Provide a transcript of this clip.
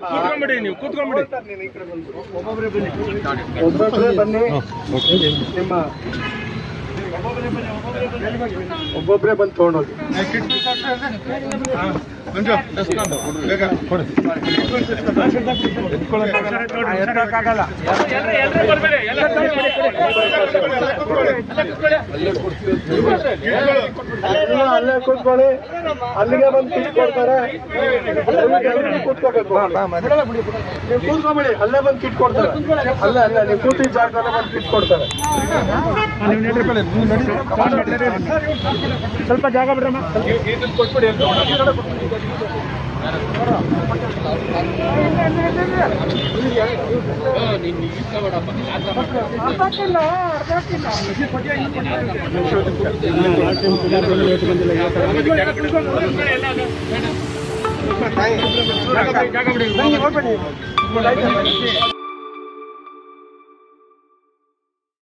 ಕೂತ್ಕೊಂಬಿಡಿ ನೀವು ಕೂತ್ಕೊಂಬಿಡಿ ಒಬ್ಬೊಬ್ಬರೇ ಬನ್ನಿ ನಿಮ್ಮ ಒಬ್ಬೊಬ್ಬರೇ ಬಂದು ತಗೊಂಡೋಗಿ ಎಲ್ಲ ಅಲ್ಲೇ ಕೂತ್ಕೊಳ್ಳಿ ಅಲ್ಲಿಗೆ ಬಂದು ಕಿಟ್ ಕೊಡ್ತಾರೆ ಎಲ್ಲರೂ ಕೂತ್ಕೋಬೇಕು ನೀವು ಕೂತ್ಕೊಂಬಿಡಿ ಅಲ್ಲೇ ಬಂದು ಕಿಟ್ ಕೊಡ್ತಾರೆ ಅಲ್ಲೇ ಅಲ್ಲೇ ನೀವು ಕೂತಿದ್ದ ಜಾಗದಲ್ಲೇ ಬಂದು ಕಿಟ್ ಕೊಡ್ತಾರೆ ಸ್ವಲ್ಪ ಜಾಗ ಬಿಡ್ರಮ್ಮ ಜಾಗ ಬಿಡಿ